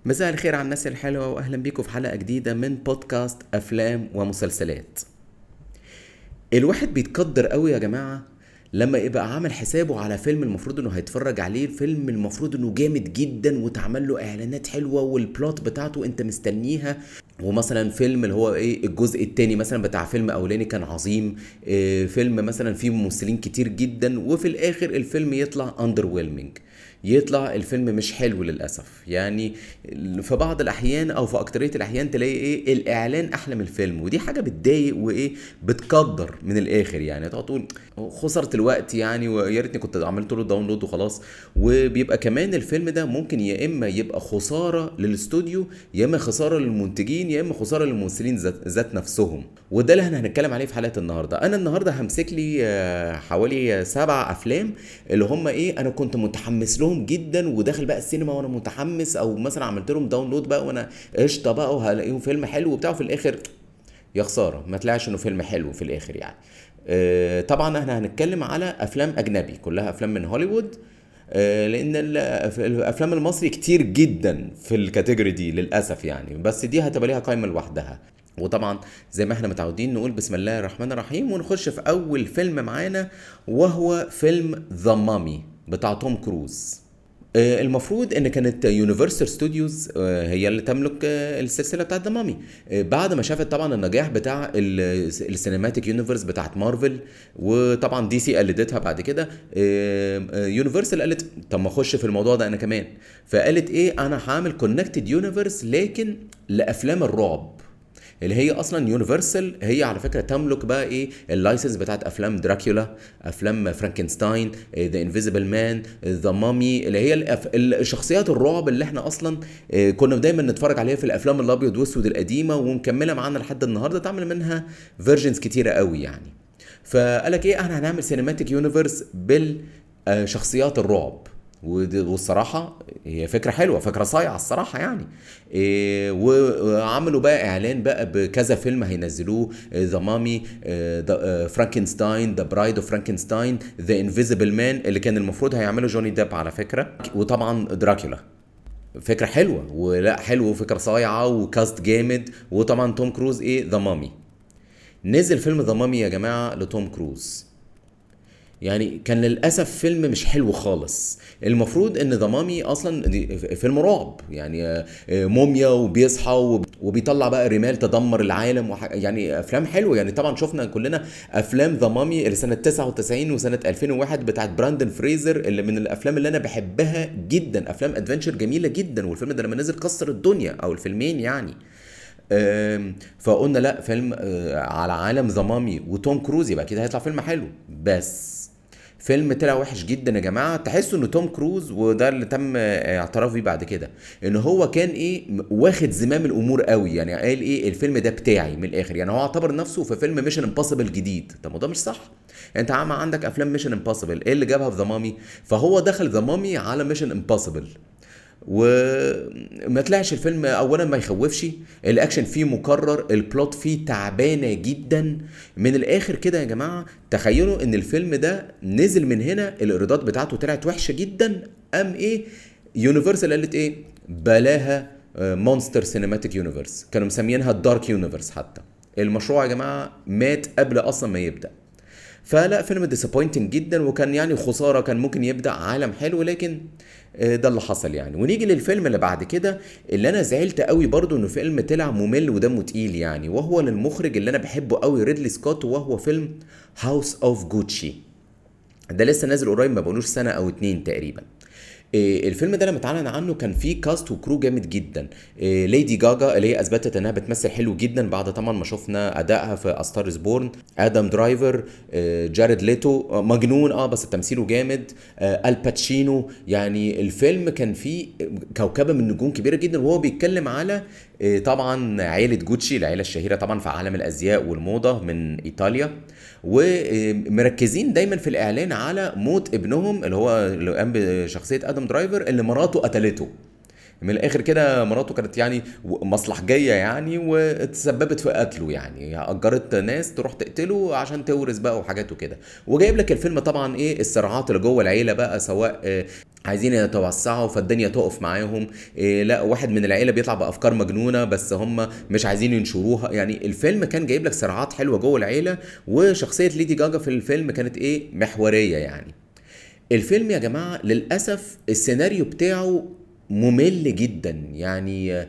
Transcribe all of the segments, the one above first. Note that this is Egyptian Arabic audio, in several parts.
مساء الخير على الناس الحلوة وأهلا بيكم في حلقة جديدة من بودكاست أفلام ومسلسلات الواحد بيتقدر قوي يا جماعة لما يبقى عامل حسابه على فيلم المفروض انه هيتفرج عليه الفيلم المفروض انه جامد جدا وتعمل له اعلانات حلوه والبلوت بتاعته انت مستنيها ومثلا فيلم اللي هو ايه الجزء الثاني مثلا بتاع فيلم اولاني كان عظيم إيه فيلم مثلا فيه ممثلين كتير جدا وفي الاخر الفيلم يطلع اندر ويلمنج يطلع الفيلم مش حلو للاسف يعني في بعض الاحيان او في اكتريه الاحيان تلاقي ايه الاعلان احلى من الفيلم ودي حاجه بتضايق وايه بتقدر من الاخر يعني تقعد تقول خسرت الوقت يعني ويا ريتني كنت عملت له داونلود وخلاص وبيبقى كمان الفيلم ده ممكن يا اما يبقى خساره للاستوديو يا اما خساره للمنتجين يا اما خساره للممثلين ذات, ذات نفسهم وده اللي احنا هنتكلم عليه في حلقه النهارده انا النهارده همسك لي آه، حوالي سبع افلام اللي هم ايه انا كنت متحمس لهم جدا وداخل بقى السينما وانا متحمس او مثلا عملت لهم داونلود بقى وانا قشطه بقى وهلاقيهم فيلم حلو وبتاع وفي الاخر يا خساره ما طلعش انه فيلم حلو في الاخر يعني آه، طبعا احنا هنتكلم على افلام اجنبي كلها افلام من هوليوود آه، لان ال- الافلام المصري كتير جدا في الكاتيجوري دي للاسف يعني بس دي هتبقى ليها قائمه لوحدها وطبعا زي ما احنا متعودين نقول بسم الله الرحمن الرحيم ونخش في اول فيلم معانا وهو فيلم ذا مامي بتاع توم كروز آه، المفروض ان كانت يونيفرسال ستوديوز هي اللي تملك آه، السلسله بتاعت ذا مامي بعد ما شافت طبعا النجاح بتاع السينماتيك يونيفرس بتاعت مارفل وطبعا دي سي قلدتها بعد كده يونيفرسال قالت طب ما اخش في الموضوع ده انا كمان فقالت ايه انا هعمل كونكتد يونيفرس لكن لافلام الرعب اللي هي اصلا يونيفرسال هي على فكره تملك بقى ايه اللايسنس بتاعت افلام دراكولا افلام فرانكنستاين ذا انفيزبل مان ذا مامي اللي هي الأف... الشخصيات الرعب اللي احنا اصلا آه، كنا دايما نتفرج عليها في الافلام الابيض واسود القديمه ومكمله معانا لحد النهارده تعمل منها فيرجنز كتيره قوي يعني فقالك ايه احنا هنعمل سينماتيك يونيفرس بالشخصيات الرعب ودي- والصراحة هي فكرة حلوة فكرة صايعة الصراحة يعني إيه وعملوا بقى إعلان بقى بكذا فيلم هينزلوه ذا مامي فرانكنستاين ذا برايد اوف فرانكنستاين ذا انفيزبل مان اللي كان المفروض هيعمله جوني ديب على فكرة وطبعا دراكولا فكرة حلوة ولا حلوة وفكرة صايعة وكاست جامد وطبعا توم كروز ايه ذا مامي نزل فيلم ذا مامي يا جماعة لتوم كروز يعني كان للاسف فيلم مش حلو خالص المفروض ان ذا مامي اصلا دي فيلم رعب يعني آه، آه، موميا وبيصحى وب- وبيطلع بقى رمال تدمر العالم وح... يعني افلام حلوه يعني طبعا شفنا كلنا افلام ذا مامي اللي سنه 99 وسنه 2001 بتاعت براندن فريزر اللي من الافلام اللي انا بحبها جدا افلام ادفنتشر جميله جدا والفيلم ده لما نزل كسر الدنيا او الفيلمين يعني أم، فقلنا لا فيلم آه، على عالم ذا مامي وتوم كروز يبقى كده هيطلع فيلم حلو بس فيلم طلع وحش جدا يا جماعه تحسوا ان توم كروز وده اللي تم آه، اعتراف بيه بعد كده ان هو كان ايه م- واخد زمام الامور قوي يعني قال ايه الفيلم ده بتاعي من الاخر يعني هو اعتبر نفسه في فيلم ميشن امبوسيبل جديد طب ما ده مش صح انت عم عندك افلام ميشن امبوسيبل ايه اللي جابها في ذا مامي فهو دخل ذا مامي على ميشن امبوسيبل وما طلعش الفيلم اولا ما يخوفش الاكشن فيه مكرر البلوت فيه تعبانه جدا من الاخر كده يا جماعه تخيلوا ان الفيلم ده نزل من هنا الايرادات بتاعته طلعت وحشه جدا ام ايه يونيفرسال قالت ايه بلاها مونستر سينماتيك يونيفرس كانوا مسمينها الدارك يونيفرس حتى المشروع يا جماعه مات قبل اصلا ما يبدا فلا فيلم ديسابوينتنج جدا وكان يعني خساره كان ممكن يبدا عالم حلو لكن آه، ده اللي حصل يعني ونيجي للفيلم اللي بعد كده اللي انا زعلت قوي برضو انه فيلم طلع ممل ودمه تقيل يعني وهو للمخرج اللي انا بحبه قوي ريدلي سكوت وهو فيلم هاوس اوف جوتشي ده لسه نازل قريب ما بقولوش سنه او اتنين تقريبا إيه، الفيلم ده لما اتعلن عنه كان فيه كاست وكرو جامد جدا إيه، ليدي جاجا اللي هي اثبتت انها بتمثل حلو جدا بعد طبعا ما شفنا ادائها في استار بورن ادم درايفر إيه، جاريد ليتو آه، مجنون اه بس تمثيله جامد آه، الباتشينو يعني الفيلم كان فيه كوكبه من نجوم كبيره جدا وهو بيتكلم على إيه، طبعا عيله جوتشي العيله الشهيره طبعا في عالم الازياء والموضه من ايطاليا ومركزين دايما في الاعلان على موت ابنهم اللي هو اللي قام بشخصيه ادم درايفر اللي مراته قتلته من الاخر كده مراته كانت يعني مصلحجيه يعني وتسببت في قتله يعني اجرت ناس تروح تقتله عشان تورث بقى وحاجات وكده وجايب لك الفيلم طبعا ايه الصراعات اللي جوه العيله بقى سواء آه، عايزين يتوسعوا فالدنيا تقف معاهم إيه لا واحد من العيله بيطلع بافكار مجنونه بس هم مش عايزين ينشروها يعني الفيلم كان جايب لك صراعات حلوه جوه العيله وشخصيه ليدي جاجا في الفيلم كانت ايه محوريه يعني الفيلم يا جماعه للاسف السيناريو بتاعه ممل جدا يعني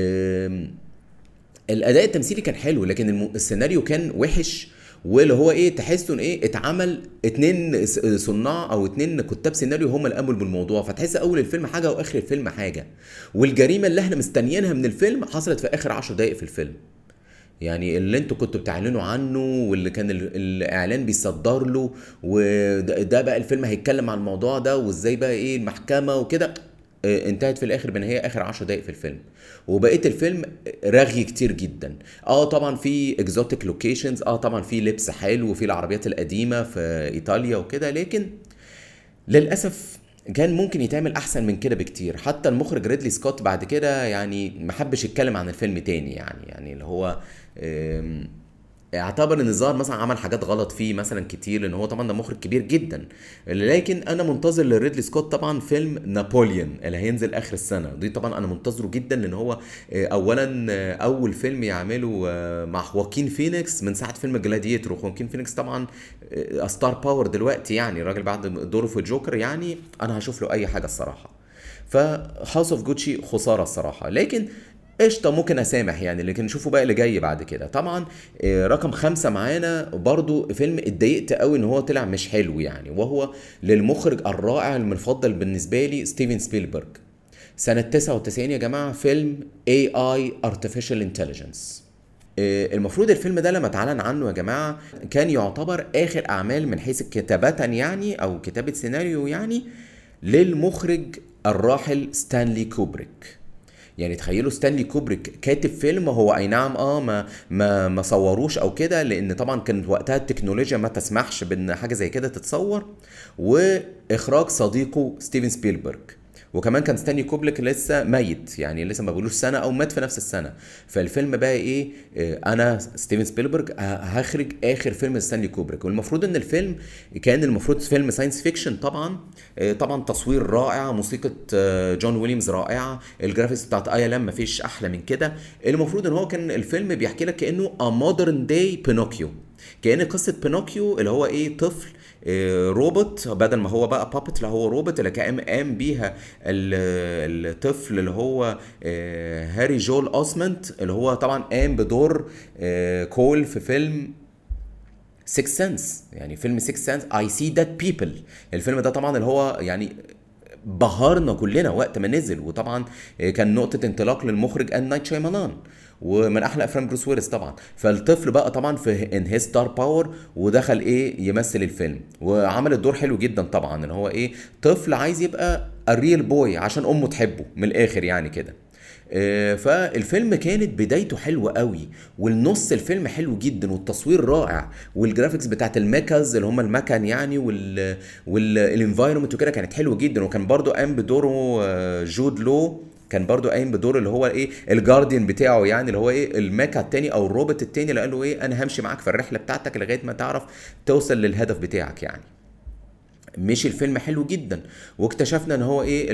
الاداء التمثيلي كان حلو لكن السيناريو كان وحش واللي هو ايه تحس ان ايه اتعمل اتنين صناع او اتنين كتاب سيناريو هم اللي قاموا بالموضوع فتحس اول الفيلم حاجه واخر الفيلم حاجه والجريمه اللي احنا مستنيينها من الفيلم حصلت في اخر 10 دقائق في الفيلم يعني اللي انتوا كنتوا بتعلنوا عنه واللي كان الاعلان بيصدر له وده بقى الفيلم هيتكلم عن الموضوع ده وازاي بقى ايه المحكمه وكده آه، انتهت في الاخر بنهايه اخر 10 دقائق في الفيلم وبقيه الفيلم رغي كتير جدا اه طبعا في اكزوتيك لوكيشنز اه طبعا في لبس حلو وفي العربيات القديمه في ايطاليا وكده لكن للاسف كان ممكن يتعمل احسن من كده بكتير حتى المخرج ريدلي سكوت بعد كده يعني ما حبش يتكلم عن الفيلم تاني يعني يعني اللي هو اعتبر ان الظاهر مثلا عمل حاجات غلط فيه مثلا كتير لان هو طبعا ده مخرج كبير جدا لكن انا منتظر لريدلي سكوت طبعا فيلم نابوليون اللي هينزل اخر السنه دي طبعا انا منتظره جدا لان هو آه، اولا آه، اول فيلم يعمله آه، مع خواكين فينيكس من ساعه فيلم جلاديتور وخواكين فينيكس طبعا ستار باور دلوقتي يعني الراجل بعد دوره في جوكر يعني انا هشوف له اي حاجه الصراحه فهاوس اوف جوتشي خساره الصراحه لكن قشطه ممكن اسامح يعني لكن نشوفوا بقى اللي جاي بعد كده طبعا آه، رقم خمسة معانا برضو فيلم اتضايقت قوي ان هو طلع مش حلو يعني وهو للمخرج الرائع المفضل بالنسبه لي ستيفن سبيلبرج سنة 99 يا جماعة فيلم AI Artificial Intelligence آه، المفروض الفيلم ده لما اتعلن عنه يا جماعة كان يعتبر آخر أعمال من حيث كتابة يعني أو كتابة سيناريو يعني للمخرج الراحل ستانلي كوبريك يعني تخيلوا ستانلي كوبريك كاتب فيلم هو اي نعم اه ما ما ما صوروش او كده لان طبعا كانت وقتها التكنولوجيا ما تسمحش بان حاجه زي كده تتصور واخراج صديقه ستيفن سبيلبرج وكمان كان ستانلي كوبليك لسه ميت يعني لسه ما بقولوش سنه او مات في نفس السنه فالفيلم بقى ايه آه، انا ستيفن سبيلبرج هخرج اخر فيلم ستانلي كوبريك والمفروض ان الفيلم كان المفروض فيلم ساينس فيكشن طبعا آه، طبعا تصوير رائع موسيقى آه، جون ويليامز رائعه الجرافيكس بتاعت اي لام مفيش احلى من كده المفروض ان هو كان الفيلم بيحكي لك كانه ا مودرن داي بينوكيو كان قصه بينوكيو اللي هو ايه طفل آه، روبوت بدل ما هو بقى بابت لا هو روبوت اللي كان قام بيها الطفل اللي هو آه، هاري جول اوسمنت اللي هو طبعا قام بدور آه، كول في فيلم 6 سنس يعني فيلم 6 سنس اي سي ذات بيبل الفيلم ده طبعا اللي هو يعني بهرنا كلنا وقت ما نزل وطبعا كان نقطة انطلاق للمخرج ان نايت شايمالان ومن احلى افلام بروس ويلس طبعا فالطفل بقى طبعا في ان هيز ستار باور ودخل ايه يمثل الفيلم وعمل الدور حلو جدا طبعا ان هو ايه طفل عايز يبقى الريل بوي عشان امه تحبه من الاخر يعني كده آه، فالفيلم كانت بدايته حلوه قوي والنص الفيلم حلو جدا والتصوير رائع والجرافيكس بتاعت الميكاز اللي هم المكن يعني وال والانفايرمنت وكده كانت حلوه جدا وكان برضو قام بدوره آه، جود لو كان برضو قايم بدور اللي هو ايه الجارديان بتاعه يعني اللي هو ايه الميكا التاني او الروبوت التاني اللي قال له ايه انا همشي معاك في الرحله بتاعتك لغايه ما تعرف توصل للهدف بتاعك يعني مشي الفيلم حلو جدا واكتشفنا ان هو ايه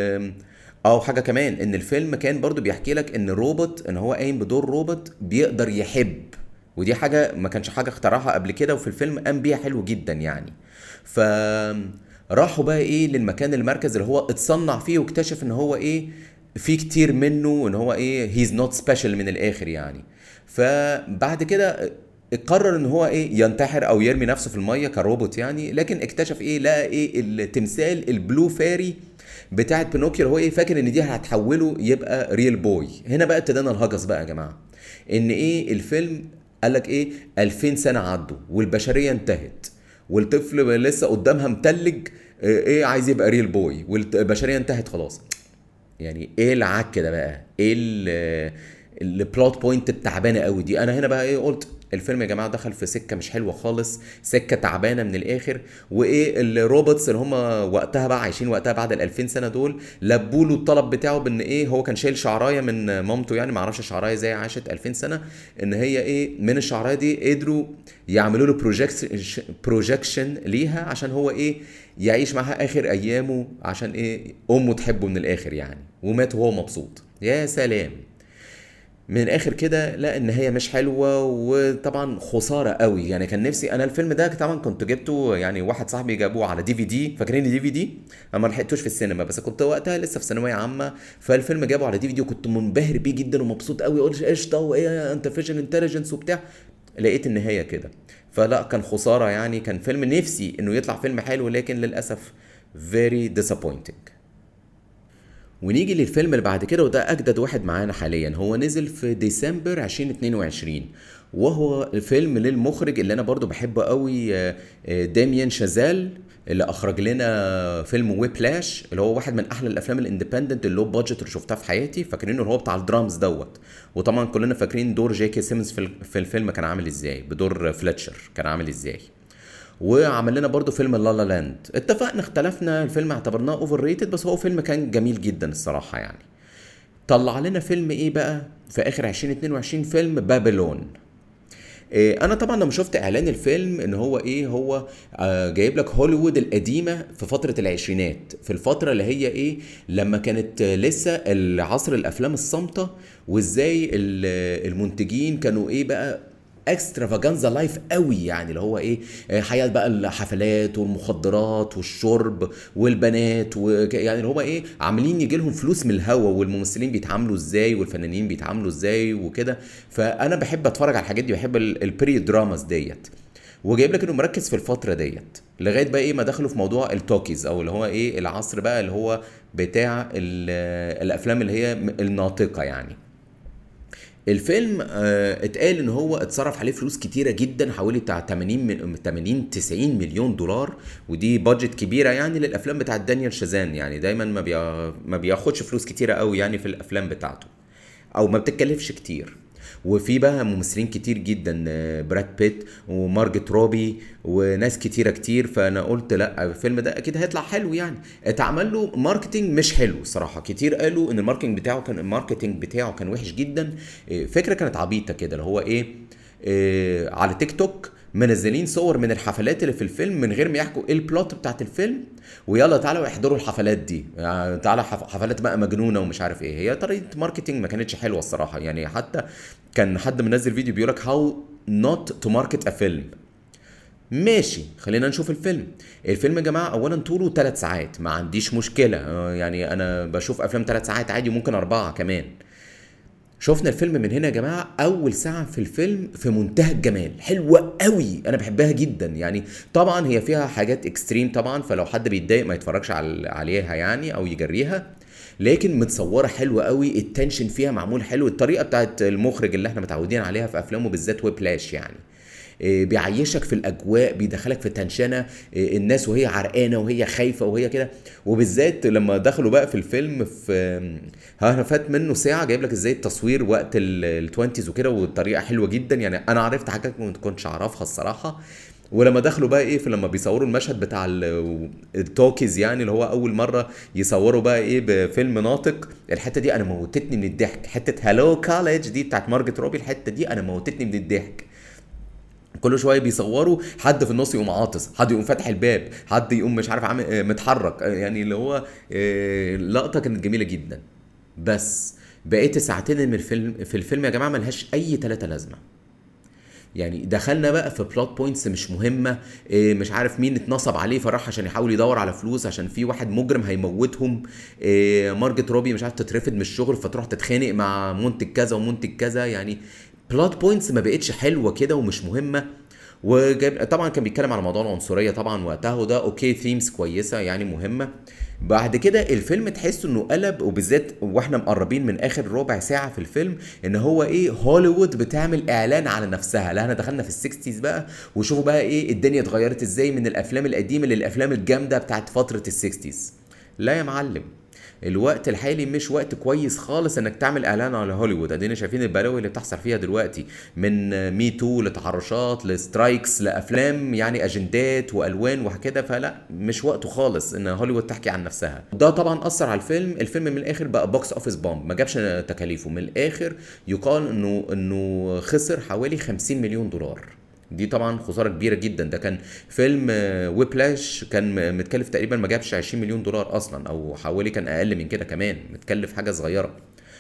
او حاجه كمان ان الفيلم كان برضو بيحكي لك ان روبوت ان هو قايم بدور روبوت بيقدر يحب ودي حاجه ما كانش حاجه اخترعها قبل كده وفي الفيلم قام بيها حلو جدا يعني ف راحوا بقى ايه للمكان المركز اللي هو اتصنع فيه واكتشف ان هو ايه في كتير منه ان هو ايه هيز نوت سبيشال من الاخر يعني فبعد كده قرر ان هو ايه ينتحر او يرمي نفسه في الميه كروبوت يعني لكن اكتشف ايه لقى ايه التمثال البلو فاري بتاعت بينوكيو هو ايه فاكر ان دي هتحوله يبقى ريل بوي هنا بقى ابتدينا الهجس بقى يا جماعه ان ايه الفيلم قال لك ايه 2000 سنه عدوا والبشريه انتهت والطفل لسه قدامها متلج ايه عايز يبقى ريل بوي والبشريه انتهت خلاص يعني ايه العك ده بقى ايه البلوت بوينت التعبانه قوي دي انا هنا بقى ايه قلت الفيلم يا جماعه دخل في سكه مش حلوه خالص سكه تعبانه من الاخر وايه الروبوتس اللي هم وقتها بقى عايشين وقتها بعد ال 2000 سنه دول لبوا له الطلب بتاعه بان ايه هو كان شايل شعرايه من مامته يعني ما اعرفش شعرايه ازاي عاشت 2000 سنه ان هي ايه من الشعرايه دي قدروا يعملوا له بروجكشن ليها عشان هو ايه يعيش معاها اخر ايامه عشان ايه امه تحبه من الاخر يعني ومات وهو مبسوط يا سلام من الاخر كده لا النهايه مش حلوه وطبعا خساره قوي يعني كان نفسي انا الفيلم ده طبعا كنت جبته يعني واحد صاحبي جابوه على دي في دي فاكرين دي في دي انا ما لحقتوش في السينما بس كنت وقتها لسه في ثانويه عامه فالفيلم جابه على دي في دي وكنت منبهر بيه جدا ومبسوط قوي قلت قشطه وايه انترفيشن انتليجنس وبتاع لقيت النهايه كده فلا كان خساره يعني كان فيلم نفسي انه يطلع فيلم حلو لكن للاسف very disappointing ونيجي للفيلم اللي بعد كده وده اجدد واحد معانا حاليا هو نزل في ديسمبر 2022 وهو الفيلم للمخرج اللي انا برضو بحبه قوي آه، آه، داميان شازال اللي اخرج لنا فيلم ويبلاش اللي هو واحد من احلى الافلام الاندبندنت اللي لو بادجت اللي شفتها في حياتي فاكرينه اللي هو بتاع الدرامز دوت وطبعا كلنا فاكرين دور جاكي سيمنز في ال- في الفيلم كان عامل ازاي بدور فلتشر كان عامل ازاي وعمل لنا برضو فيلم لا لا لاند اتفقنا اختلفنا الفيلم اعتبرناه اوفر ريتد بس هو فيلم كان جميل جدا الصراحه يعني طلع لنا فيلم ايه بقى في اخر 2022 فيلم بابلون إيه انا طبعا لما شفت اعلان الفيلم ان هو ايه هو آه جايب لك هوليوود القديمه في فتره العشرينات في الفتره اللي هي ايه لما كانت آه، لسه العصر الافلام الصامته وازاي ال- المنتجين كانوا ايه بقى اكسترافاجانزا لايف قوي يعني اللي هو ايه آه، حياه بقى الحفلات والمخدرات والشرب والبنات وك- يعني اللي هو ايه عاملين يجي لهم فلوس من الهوا والممثلين بيتعاملوا ازاي والفنانين بيتعاملوا ازاي وكده فانا بحب اتفرج على الحاجات دي بحب البري دراماز ديت وجايب لك انه مركز في الفتره ديت لغايه بقى ايه ما دخلوا في موضوع التوكيز او اللي هو ايه العصر بقى اللي هو بتاع ال- الافلام اللي هي الناطقه يعني الفيلم آه اتقال ان هو اتصرف عليه فلوس كتيره جدا حوالي بتاع 80 من 80 90 مليون دولار ودي بادجت كبيره يعني للافلام بتاعت دانيال شازان يعني دايما ما بيا ما بياخدش فلوس كتيره قوي يعني في الافلام بتاعته او ما بتتكلفش كتير وفي بقى ممثلين كتير جدا آه، براد بيت ومارجت روبي وناس كتيره كتير فانا قلت لا الفيلم ده اكيد هيطلع حلو يعني اتعمل له ماركتنج مش حلو صراحه كتير قالوا ان الماركتنج بتاعه كان الماركتنج بتاعه كان وحش جدا آه، فكره كانت عبيطه كده اللي هو ايه آه، على تيك توك منزلين صور من الحفلات اللي في الفيلم من غير ما يحكوا ايه البلوت بتاعت الفيلم ويلا تعالوا احضروا الحفلات دي يعني تعالى حف- حفلات بقى مجنونه ومش عارف ايه هي طريقه ماركتينج ما كانتش حلوه الصراحه يعني حتى كان حد منزل فيديو بيقول لك هاو نوت تو ماركت ا فيلم ماشي خلينا نشوف الفيلم الفيلم يا جماعه اولا طوله 3 ساعات ما عنديش مشكله آه، يعني انا بشوف افلام 3 ساعات عادي وممكن اربعه كمان شفنا الفيلم من هنا يا جماعه اول ساعه في الفيلم في منتهى الجمال حلوه قوي انا بحبها جدا يعني طبعا هي فيها حاجات اكستريم طبعا فلو حد بيتضايق ما يتفرجش على عليها يعني او يجريها لكن متصوره حلوه قوي التنشن فيها معمول حلو الطريقه بتاعت المخرج اللي احنا متعودين عليها في افلامه بالذات ويبلاش يعني إيه، بيعيشك في الاجواء بيدخلك في تنشنه إيه، الناس وهي عرقانه وهي خايفه وهي كده وبالذات لما دخلوا بقى في الفيلم في ها فات منه ساعه جايب لك ازاي التصوير وقت التوينتيز وكده والطريقه حلوه جدا يعني انا عرفت حاجات ما كنتش اعرفها الصراحه ولما دخلوا بقى ايه في لما بيصوروا المشهد بتاع ال- التوكيز يعني اللي هو اول مره يصوروا بقى ايه بفيلم ناطق الحته دي انا موتتني من الضحك حته هالو كوليدج دي بتاعت مارجت روبي الحته دي انا موتتني من الضحك كل شويه بيصوروا حد في النص يقوم عاطس حد يقوم فاتح الباب حد يقوم مش عارف عامل آه، متحرك آه، يعني اللي هو آه، لقطه كانت جميله جدا بس بقيت الساعتين من الفيلم في الفيلم يا جماعه ملهاش اي تلاتة لازمه يعني دخلنا بقى في بلوت بوينتس مش مهمه إيه مش عارف مين اتنصب عليه فراح عشان يحاول يدور على فلوس عشان في واحد مجرم هيموتهم إيه مارجت روبي مش عارف تترفد من الشغل فتروح تتخانق مع منتج كذا ومنتج كذا يعني بلوت بوينتس ما بقتش حلوه كده ومش مهمه وجاب طبعا كان بيتكلم على موضوع العنصريه طبعا وقتها وده اوكي ثيمز كويسه يعني مهمه بعد كده الفيلم تحس انه قلب وبالذات واحنا مقربين من اخر ربع ساعه في الفيلم ان هو ايه هوليوود بتعمل اعلان على نفسها لا احنا دخلنا في السكستيز بقى وشوفوا بقى ايه الدنيا اتغيرت ازاي من الافلام القديمه للافلام الجامده بتاعت فتره السكستيز لا يا معلم الوقت الحالي مش وقت كويس خالص انك تعمل اعلان على هوليوود ادينا شايفين البلاوي اللي بتحصل فيها دلوقتي من مي تو لتحرشات لسترايكس لافلام يعني اجندات والوان وكده فلا مش وقته خالص ان هوليوود تحكي عن نفسها ده طبعا اثر على الفيلم الفيلم من الاخر بقى بوكس اوفيس بومب ما جابش تكاليفه من الاخر يقال انه انه خسر حوالي 50 مليون دولار دي طبعا خساره كبيره جدا ده كان فيلم ويبلاش كان متكلف تقريبا ما جابش 20 مليون دولار اصلا او حوالي كان اقل من كده كمان متكلف حاجه صغيره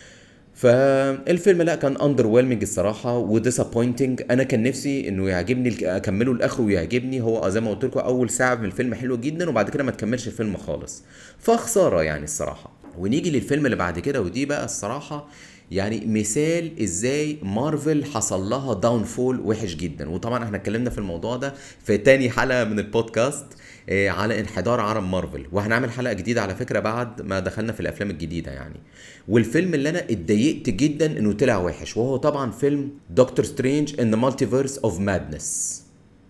فالفيلم لا كان اندر ويلمنج الصراحه وديسابوينتنج انا كان نفسي انه يعجبني اكمله لاخره ويعجبني هو زي ما قلت لكم اول ساعه من الفيلم حلوه جدا وبعد كده ما تكملش الفيلم خالص فخساره يعني الصراحه ونيجي للفيلم اللي بعد كده ودي بقى الصراحه يعني مثال ازاي مارفل حصل لها داون فول وحش جدا وطبعا احنا اتكلمنا في الموضوع ده في تاني حلقه من البودكاست آه، على انحدار عالم مارفل وهنعمل حلقه جديده على فكره بعد ما دخلنا في الافلام الجديده يعني والفيلم اللي انا اتضايقت جدا انه طلع وحش وهو طبعا فيلم دكتور سترينج ان ذا مالتيفيرس اوف مادنس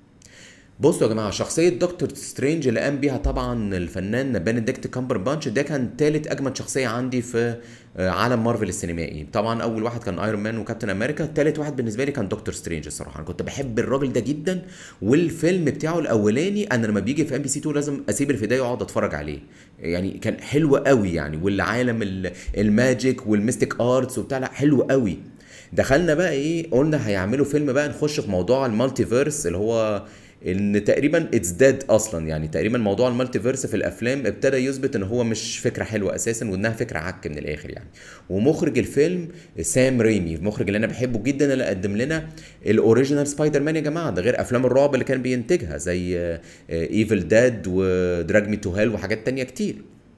بصوا يا جماعه شخصيه دكتور سترينج اللي قام بيها طبعا الفنان بنديكت كامبر بانش ده كان تالت اجمد شخصيه عندي في آه، عالم مارفل السينمائي طبعا اول واحد كان ايرون مان وكابتن امريكا تالت واحد بالنسبه لي كان دكتور سترينج الصراحه انا كنت بحب الراجل ده جدا والفيلم بتاعه الاولاني انا لما بيجي في ام بي سي 2 لازم اسيب الفدايه واقعد اتفرج عليه يعني كان حلو قوي يعني والعالم الماجيك والميستيك ارتس وبتاع لا حلو قوي دخلنا بقى ايه قلنا هيعملوا فيلم بقى نخش في موضوع المالتيفيرس اللي هو ان تقريبا اتس ديد اصلا يعني تقريبا موضوع المالتيفيرس في الافلام ابتدى يثبت ان هو مش فكره حلوه اساسا وانها فكره عك من الاخر يعني ومخرج الفيلم سام ريمي المخرج اللي انا بحبه جدا اللي قدم لنا الاوريجينال سبايدر مان يا جماعه ده غير افلام الرعب اللي كان بينتجها زي ايفل ديد ودراج مي تو هيل وحاجات تانية كتير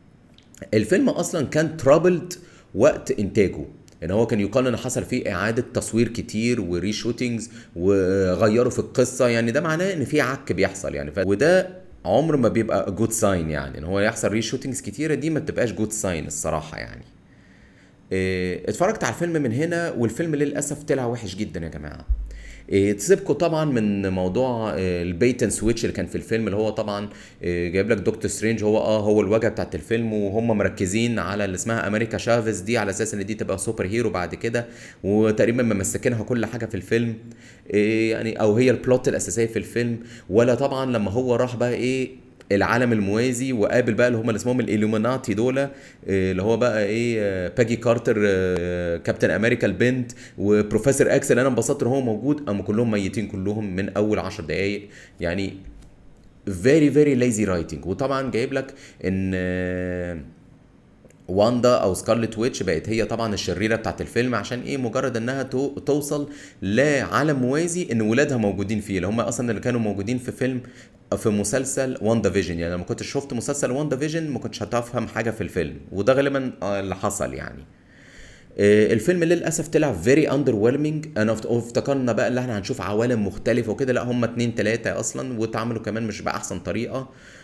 الفيلم اصلا كان ترابلد وقت انتاجه ان هو كان يقال ان حصل فيه اعاده تصوير كتير وريشوتنجز وغيروا في القصه يعني ده معناه ان في عك بيحصل يعني ف... وده عمر ما بيبقى جود ساين يعني ان هو يحصل ريشوتنجز كتيره دي ما بتبقاش جود ساين الصراحه يعني إيه اتفرجت على الفيلم من هنا والفيلم للاسف طلع وحش جدا يا جماعه إيه تسيبكم طبعا من موضوع إيه البيت اند سويتش اللي كان في الفيلم اللي هو طبعا إيه جايب لك دكتور سترينج هو اه هو الواجهه بتاعت الفيلم وهم مركزين على اللي اسمها امريكا شافيز دي على اساس ان دي تبقى سوبر هيرو بعد كده وتقريبا ممسكينها كل حاجه في الفيلم إيه يعني او هي البلوت الاساسيه في الفيلم ولا طبعا لما هو راح بقى ايه العالم الموازي وقابل بقى اللي هم اللي اسمهم الالوميناتي دول آه، اللي هو بقى ايه باجي كارتر كابتن امريكا البنت وبروفيسور اكس اللي انا انبسطت ان هو موجود اما كلهم ميتين كلهم من اول 10 دقائق يعني فيري فيري ليزي رايتنج وطبعا جايب لك ان آه، واندا او سكارلت ويتش بقت هي طبعا الشريره بتاعت الفيلم عشان ايه مجرد انها تو توصل لعالم موازي ان ولادها موجودين فيه اللي هم اصلا اللي كانوا موجودين في فيلم في مسلسل واندا فيجن يعني لما كنت شفت مسلسل واندا فيجن ما كنتش هتفهم حاجه في الفيلم وده غالبا اللي حصل يعني آه، الفيلم للاسف طلع فيري اندر ويلمنج انا افتكرنا بقى اللي احنا هنشوف عوالم مختلفه وكده لا هم اتنين تلاته اصلا واتعملوا كمان مش باحسن طريقه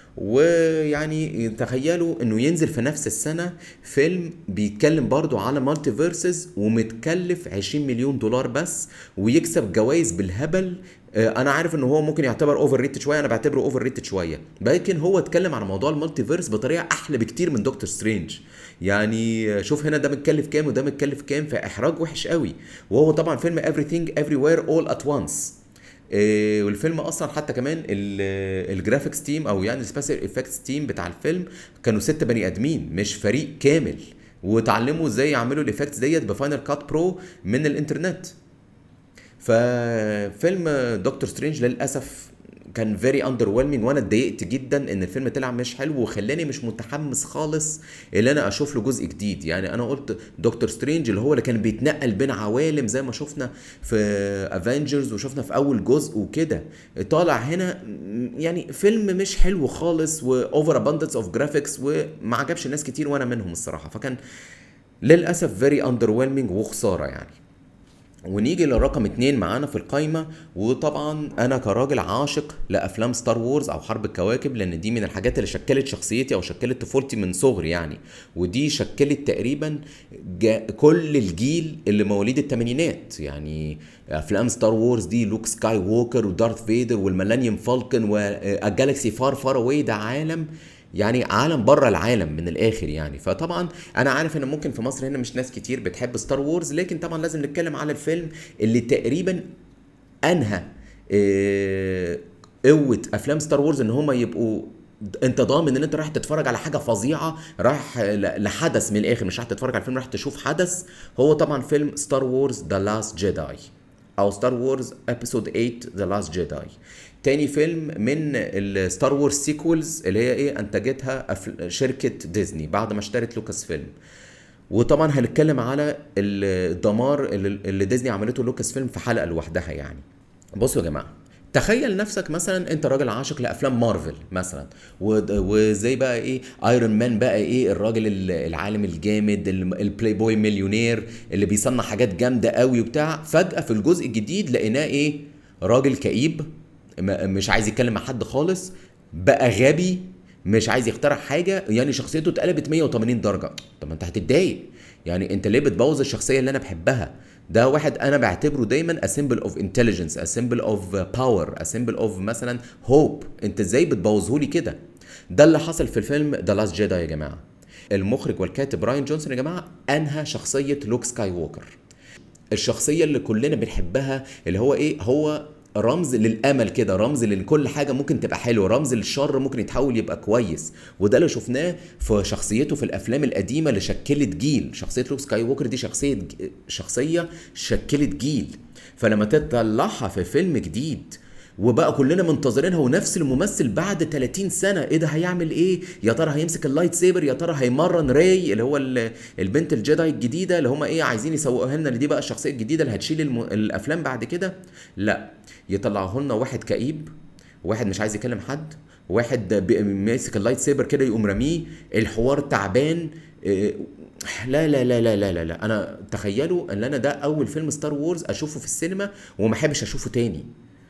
ويعني تخيلوا انه ينزل في نفس السنه فيلم بيتكلم برضو على مالتي فيرسز ومتكلف 20 مليون دولار بس ويكسب جوائز بالهبل آه، انا عارف ان هو ممكن يعتبر اوفر ريتد شويه انا بعتبره اوفر ريتد شويه لكن هو اتكلم عن موضوع المالتي فيرس بطريقه احلى بكتير من دكتور سترينج يعني شوف هنا ده متكلف كام وده متكلف كام فاحراج وحش قوي وهو طبعا فيلم everything everywhere all at once إيه والفيلم اصلا حتى كمان الجرافيكس تيم او يعني السبيشال افكتس تيم بتاع الفيلم كانوا ست بني ادمين مش فريق كامل وتعلموا ازاي يعملوا الايفكتس ديت بفاينل كات برو من الانترنت ففيلم دكتور سترينج للاسف كان فيري اندر ويلمينج وانا اتضايقت جدا ان الفيلم طلع مش حلو وخلاني مش متحمس خالص ان انا اشوف له جزء جديد يعني انا قلت دكتور سترينج اللي هو اللي كان بيتنقل بين عوالم زي ما شفنا في افنجرز وشفنا في اول جزء وكده طالع هنا يعني فيلم مش حلو خالص واوفر اباندنس اوف جرافيكس وما عجبش الناس كتير وانا منهم الصراحه فكان للاسف فيري اندر ويلمينج وخساره يعني ونيجي للرقم اتنين معانا في القايمة وطبعا أنا كراجل عاشق لأفلام ستار وورز أو حرب الكواكب لأن دي من الحاجات اللي شكلت شخصيتي أو شكلت طفولتي من صغري يعني ودي شكلت تقريبا كل الجيل اللي مواليد الثمانينات يعني أفلام ستار وورز دي لوك سكاي ووكر ودارث فيدر والميلانيوم فالكن والجالكسي فار فار أواي ده عالم يعني عالم بره العالم من الاخر يعني فطبعا انا عارف ان ممكن في مصر هنا مش ناس كتير بتحب ستار وورز لكن طبعا لازم نتكلم على الفيلم اللي تقريبا انهى آه، قوه افلام ستار وورز ان هم يبقوا انت ضامن ان انت رايح تتفرج على حاجه فظيعه رايح ل- لحدث من الاخر مش رايح تتفرج على فيلم رايح تشوف حدث هو طبعا فيلم ستار وورز ذا لاست جيداي او ستار وورز ابيسود 8 ذا لاست جيداي تاني فيلم من الستار وورز سيكولز اللي هي ايه انتجتها أفل- شركه ديزني بعد ما اشترت لوكاس فيلم وطبعا هنتكلم على الدمار اللي اللي ديزني عملته لوكاس فيلم في حلقه لوحدها يعني بصوا يا جماعه تخيل نفسك مثلا انت راجل عاشق لافلام مارفل مثلا ود- وزي بقى ايه ايرون مان بقى ايه الراجل ال- العالم الجامد ال- البلاي بوي مليونير اللي بيصنع حاجات جامده قوي وبتاع فجاه في الجزء الجديد لقيناه ايه راجل كئيب م- مش عايز يتكلم مع حد خالص بقى غبي مش عايز يخترع حاجه يعني شخصيته اتقلبت 180 درجه طب ما انت هتتضايق يعني انت ليه بتبوظ الشخصيه اللي انا بحبها ده واحد انا بعتبره دايما a symbol of intelligence a symbol of power a symbol of مثلا hope انت ازاي بتبوظه لي كده ده اللي حصل في الفيلم ذا لاست جيدا يا جماعه المخرج والكاتب براين جونسون يا جماعه انهى شخصيه لوك سكاي ووكر الشخصيه اللي كلنا بنحبها اللي هو ايه هو رمز للامل كده رمز لان كل حاجه ممكن تبقى حلوه رمز للشر ممكن يتحول يبقى كويس وده اللي شفناه في شخصيته في الافلام القديمه اللي شكلت جيل شخصيه لوك سكاي ووكر دي شخصيه ج- شخصيه شكلت جيل فلما تطلعها في فيلم جديد وبقى كلنا منتظرينها ونفس الممثل بعد 30 سنه ايه ده هيعمل ايه يا ترى هيمسك اللايت سيبر يا ترى هيمرن راي اللي هو ال- البنت الجداي الجديده اللي هم ايه عايزين يسوقوها لنا اللي دي بقى الشخصيه الجديده اللي هتشيل الم... الافلام بعد كده لا يطلعوا لنا واحد كئيب واحد مش عايز يكلم حد واحد بي- ماسك اللايت سيبر كده يقوم راميه الحوار تعبان إيه، لا لا لا لا لا لا لا انا تخيلوا ان انا ده اول فيلم ستار وورز اشوفه في السينما وما احبش اشوفه تاني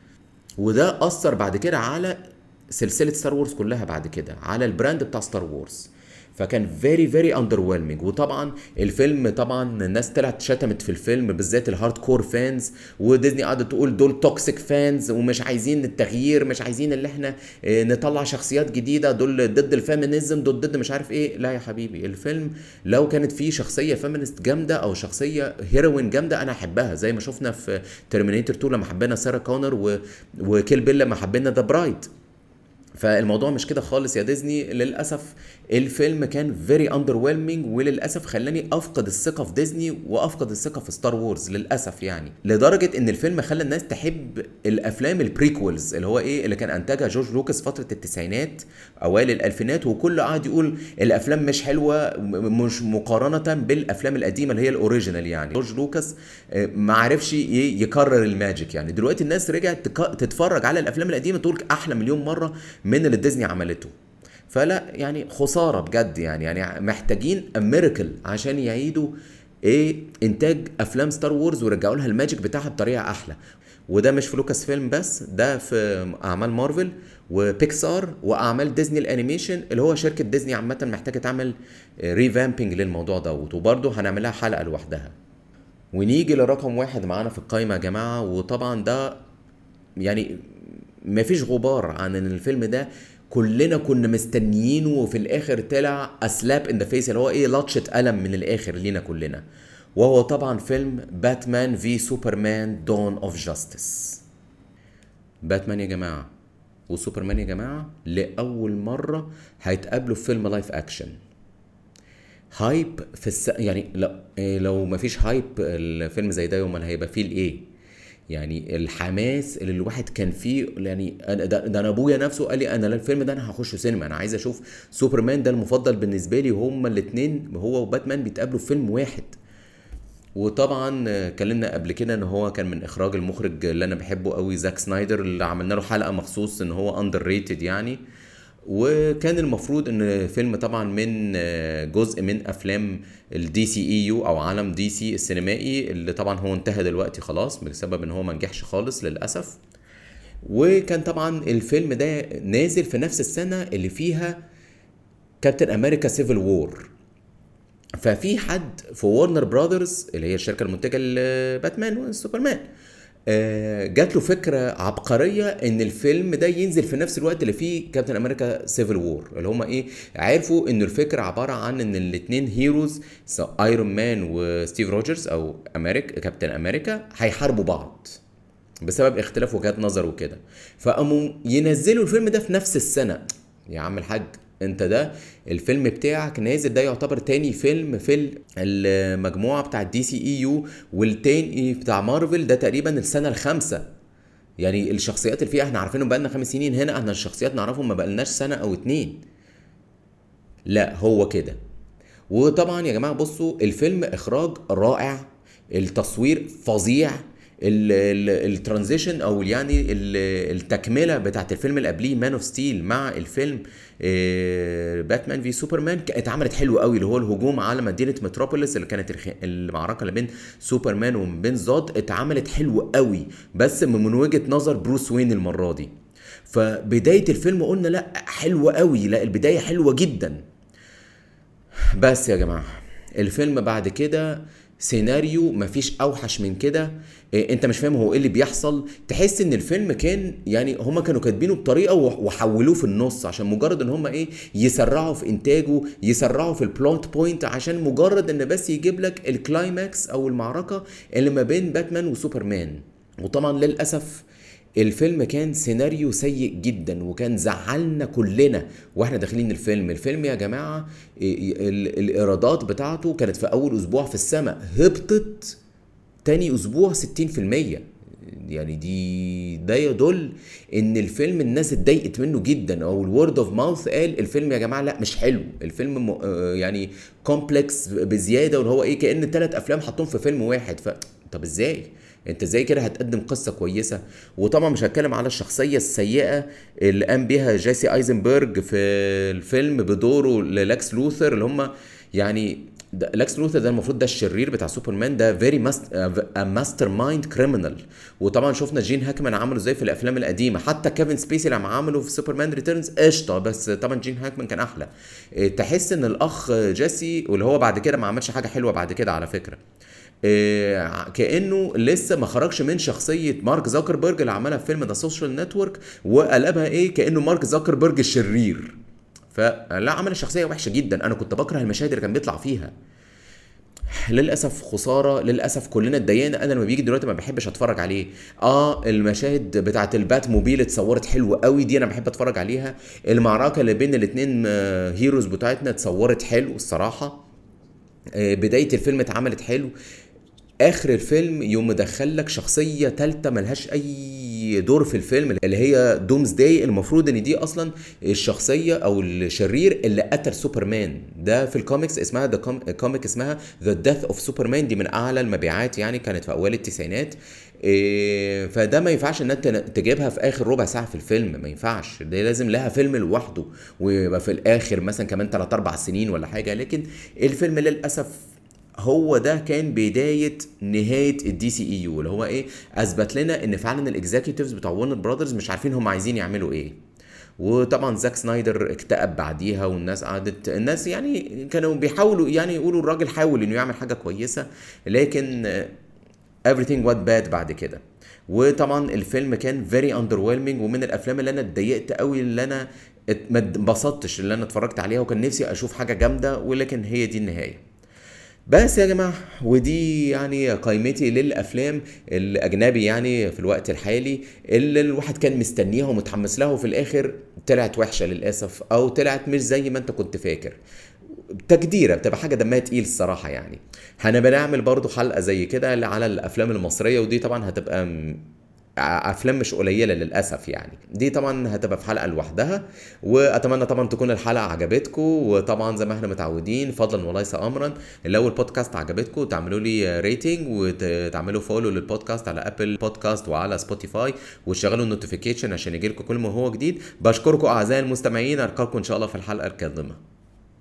وده اثر بعد كده على سلسله ستار وورز كلها بعد كده على البراند بتاع ستار وورز فكان فيري فيري اندر وطبعا الفيلم طبعا الناس طلعت شتمت في الفيلم بالذات الهارد كور فانز وديزني قعدت تقول دول توكسيك فانز ومش عايزين التغيير مش عايزين اللي احنا آه، نطلع شخصيات جديده دول ضد الفيمينيزم دول ضد مش عارف ايه لا يا حبيبي الفيلم لو كانت فيه شخصيه فيمينست جامده او شخصيه هيروين جامده انا احبها زي ما شفنا في ترمينيتور 2 لما حبينا سارة كونر و... وكيل بيل لما حبينا ذا برايد فالموضوع مش كده خالص يا ديزني للاسف الفيلم كان فيري اندر وللاسف خلاني افقد الثقه في ديزني وافقد الثقه في ستار وورز للاسف يعني لدرجه ان الفيلم خلى الناس تحب الافلام البريكولز اللي هو ايه اللي كان انتجها جورج لوكاس فتره التسعينات اوائل الالفينات وكل قاعد يقول الافلام مش حلوه م- مش مقارنه بالافلام القديمه اللي هي الاوريجينال يعني جورج لوكاس آه، ما عرفش ي- يكرر الماجيك يعني دلوقتي الناس رجعت تك- تتفرج على الافلام القديمه تقول احلى مليون مره من اللي ديزني عملته فلا يعني خساره بجد يعني يعني محتاجين ميراكل عشان يعيدوا ايه انتاج افلام ستار وورز ويرجعوا لها الماجيك بتاعها بطريقه احلى وده مش في لوكاس فيلم بس ده في اعمال مارفل وبيكسار واعمال ديزني الانيميشن اللي هو شركه ديزني عامه محتاجه تعمل ريفامبنج للموضوع دوت وبرده هنعملها حلقه لوحدها ونيجي لرقم واحد معانا في القايمه يا جماعه وطبعا ده يعني مفيش غبار عن ان الفيلم ده كلنا كنا مستنيينه وفي الاخر طلع اسلاب ان ذا فيس اللي هو ايه لطشه قلم من الاخر لينا كلنا وهو طبعا فيلم باتمان في سوبرمان دون اوف جاستس باتمان يا جماعه وسوبرمان يا جماعه لاول مره هيتقابلوا في فيلم لايف اكشن هايب في الس... يعني لا إيه لو ما فيش هايب الفيلم زي ده امال هيبقى فيه الايه يعني الحماس اللي الواحد كان فيه يعني أنا- ده, ده انا ابويا نفسه قال لي انا الفيلم ده انا هخشه سينما انا عايز اشوف سوبرمان ده المفضل بالنسبه لي وهما الاثنين هو وباتمان بيتقابلوا في فيلم واحد وطبعا آه، اتكلمنا قبل كده ان هو كان من اخراج المخرج اللي انا بحبه قوي زاك سنايدر اللي عملنا له حلقه مخصوص ان هو اندر ريتد يعني وكان المفروض ان فيلم طبعا من آه، جزء من افلام الدي سي اي يو او عالم دي سي السينمائي اللي طبعا هو انتهى دلوقتي خلاص بسبب ان هو ما نجحش خالص للاسف وكان طبعا الفيلم ده نازل في نفس السنه اللي فيها كابتن امريكا سيفل وور ففي حد في وارنر براذرز اللي هي الشركه المنتجه لباتمان وسوبرمان آه، جات له فكره عبقريه ان الفيلم ده ينزل في نفس الوقت اللي فيه كابتن امريكا سيفل وور اللي هم ايه عرفوا ان الفكره عباره عن ان الاثنين هيروز ايرون مان وستيف روجرز او امريكا كابتن امريكا هيحاربوا بعض بسبب اختلاف وجهات نظر وكده فقاموا ينزلوا الفيلم ده في نفس السنه يا عم الحاج انت ده الفيلم بتاعك نازل ده يعتبر تاني فيلم في المجموعه بتاع دي سي اي يو والتاني بتاع مارفل ده تقريبا السنه الخامسه يعني الشخصيات اللي فيها احنا عارفينهم بقالنا خمس سنين هنا احنا الشخصيات نعرفهم ما بقالناش سنه او اتنين لا هو كده وطبعا يا جماعه بصوا الفيلم اخراج رائع التصوير فظيع الترانزيشن او يعني التكمله بتاعت الفيلم اللي قبليه مان اوف ستيل مع الفيلم باتمان في سوبرمان اتعملت حلو قوي اللي هو الهجوم على مدينه متروبوليس اللي كانت المعركه اللي بين سوبرمان وبين زود اتعملت حلو قوي بس من وجهه نظر بروس وين المره دي فبدايه الفيلم قلنا لا حلوه قوي لا البدايه حلوه جدا بس يا جماعه الفيلم بعد كده سيناريو مفيش اوحش من كده إيه انت مش فاهم هو ايه اللي بيحصل تحس ان الفيلم كان يعني هما كانوا كاتبينه بطريقه وحولوه في النص عشان مجرد ان هما ايه يسرعوا في انتاجه يسرعوا في البلوت بوينت عشان مجرد ان بس يجيب لك الكلايماكس او المعركه اللي ما بين باتمان وسوبرمان وطبعا للاسف الفيلم كان سيناريو سيء جدا وكان زعلنا كلنا واحنا داخلين الفيلم الفيلم يا جماعه الايرادات بتاعته كانت في اول اسبوع في السماء هبطت تاني اسبوع 60% يعني دي ده يدل ان الفيلم الناس اتضايقت منه جدا او الورد اوف ماوث قال الفيلم يا جماعه لا مش حلو الفيلم م... يعني كومبلكس بزياده وان هو ايه كان ثلاث افلام حطهم في فيلم واحد ف طب ازاي انت ازاي كده هتقدم قصه كويسه وطبعا مش هتكلم على الشخصيه السيئه اللي قام بيها جيسي ايزنبرج في الفيلم بدوره للاكس لوثر اللي هم يعني لاكس لوثر ده المفروض ده الشرير بتاع سوبرمان ده فيري ماستر مايند كريمنال وطبعا شفنا جين هاكمان عمله ازاي في الافلام القديمه حتى كيفن سبيسي لما عمله في سوبرمان ريتيرنز قشطه بس طبعا جين هاكمان كان احلى اه، تحس ان الاخ جيسي واللي هو بعد كده ما عملش حاجه حلوه بعد كده على فكره إيه كانه لسه ما خرجش من شخصيه مارك زوكربيرج اللي عملها في فيلم ذا سوشيال نتورك وقلبها ايه كانه مارك زوكربيرج الشرير فلا عمل الشخصيه وحشه جدا انا كنت بكره المشاهد اللي كان بيطلع فيها للاسف خساره للاسف كلنا اتضايقنا انا لما بيجي دلوقتي ما بحبش اتفرج عليه اه المشاهد بتاعه البات موبيل اتصورت حلوه قوي دي انا بحب اتفرج عليها المعركه اللي بين الاثنين هيروز بتاعتنا اتصورت حلو الصراحه آه بدايه الفيلم اتعملت حلو اخر الفيلم يوم مدخل لك شخصيه ثالثه ملهاش اي دور في الفيلم اللي هي دومز داي المفروض ان دي اصلا الشخصيه او الشرير اللي قتل سوبرمان ده في الكوميكس اسمها ذا كوميك اسمها ذا ديث اوف سوبرمان دي من اعلى المبيعات يعني كانت في اوائل التسعينات إيه فده ما ينفعش ان انت تجيبها في اخر ربع ساعه في الفيلم ما ينفعش ده لازم لها فيلم لوحده ويبقى في الاخر مثلا كمان 3 4 سنين ولا حاجه لكن الفيلم للاسف هو ده كان بدايه نهايه الدي سي اي يو اللي هو ايه اثبت لنا ان فعلا الاكزيكتيفز بتوع ورنر براذرز مش عارفين هم عايزين يعملوا ايه وطبعا زاك سنايدر اكتئب بعديها والناس قعدت الناس يعني كانوا بيحاولوا يعني يقولوا الراجل حاول انه يعمل حاجه كويسه لكن everything went bad بعد كده وطبعا الفيلم كان فيري underwhelming ومن الافلام اللي انا اتضايقت قوي اللي انا ما انبسطتش اللي انا اتفرجت عليها وكان نفسي اشوف حاجه جامده ولكن هي دي النهايه بس يا جماعة ودي يعني قائمتي للأفلام الأجنبي يعني في الوقت الحالي اللي الواحد كان مستنيها ومتحمس لها وفي الآخر طلعت وحشة للأسف أو طلعت مش زي ما أنت كنت فاكر تجديره بتبقى حاجه دمها تقيل الصراحه يعني هنبقى نعمل برضو حلقه زي كده على الافلام المصريه ودي طبعا هتبقى افلام مش قليله للاسف يعني دي طبعا هتبقى في حلقه لوحدها واتمنى طبعا تكون الحلقه عجبتكم وطبعا زي ما احنا متعودين فضلا وليس امرا لو البودكاست عجبتكم تعملوا لي ريتنج وتعملوا فولو للبودكاست على ابل بودكاست وعلى سبوتيفاي وتشغلوا النوتيفيكيشن عشان يجيلكم كل ما هو جديد بشكركم اعزائي المستمعين القاكم ان شاء الله في الحلقه القادمه